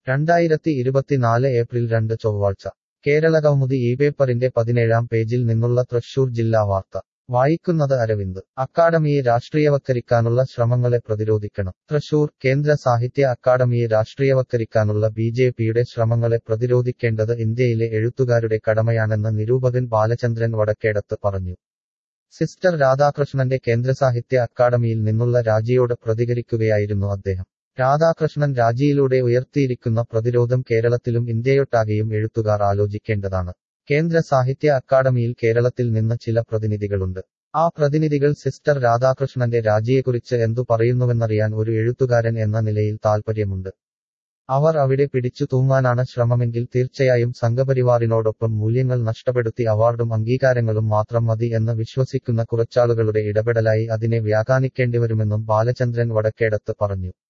രണ്ടായിരത്തി ഇരുപത്തിനാല് ഏപ്രിൽ രണ്ട് ചൊവ്വാഴ്ച കേരളകൗമുദി ഈ പേപ്പറിന്റെ പതിനേഴാം പേജിൽ നിന്നുള്ള തൃശൂർ ജില്ലാ വാർത്ത വായിക്കുന്നത് അരവിന്ദ് അക്കാഡമിയെ രാഷ്ട്രീയവത്കരിക്കാനുള്ള ശ്രമങ്ങളെ പ്രതിരോധിക്കണം തൃശൂർ കേന്ദ്ര സാഹിത്യ അക്കാഡമിയെ രാഷ്ട്രീയവത്കരിക്കാനുള്ള ബി ജെ പിയുടെ ശ്രമങ്ങളെ പ്രതിരോധിക്കേണ്ടത് ഇന്ത്യയിലെ എഴുത്തുകാരുടെ കടമയാണെന്ന് നിരൂപകൻ ബാലചന്ദ്രൻ വടക്കേടത്ത് പറഞ്ഞു സിസ്റ്റർ രാധാകൃഷ്ണന്റെ കേന്ദ്രസാഹിത്യ അക്കാഡമിയിൽ നിന്നുള്ള രാജിയോട് പ്രതികരിക്കുകയായിരുന്നു അദ്ദേഹം രാധാകൃഷ്ണൻ രാജിയിലൂടെ ഉയർത്തിയിരിക്കുന്ന പ്രതിരോധം കേരളത്തിലും ഇന്ത്യയൊട്ടാകെയും എഴുത്തുകാർ ആലോചിക്കേണ്ടതാണ് കേന്ദ്ര സാഹിത്യ അക്കാദമിയിൽ കേരളത്തിൽ നിന്ന് ചില പ്രതിനിധികളുണ്ട് ആ പ്രതിനിധികൾ സിസ്റ്റർ രാധാകൃഷ്ണന്റെ രാജിയെക്കുറിച്ച് എന്തു പറയുന്നുവെന്നറിയാൻ ഒരു എഴുത്തുകാരൻ എന്ന നിലയിൽ താൽപ്പര്യമുണ്ട് അവർ അവിടെ പിടിച്ചു തൂങ്ങാനാണ് ശ്രമമെങ്കിൽ തീർച്ചയായും സംഘപരിവാറിനോടൊപ്പം മൂല്യങ്ങൾ നഷ്ടപ്പെടുത്തി അവാർഡും അംഗീകാരങ്ങളും മാത്രം മതി എന്ന് വിശ്വസിക്കുന്ന കുറച്ചാളുകളുടെ ഇടപെടലായി അതിനെ വ്യാഖ്യാനിക്കേണ്ടിവരുമെന്നും ബാലചന്ദ്രൻ വടക്കേടത്ത് പറഞ്ഞു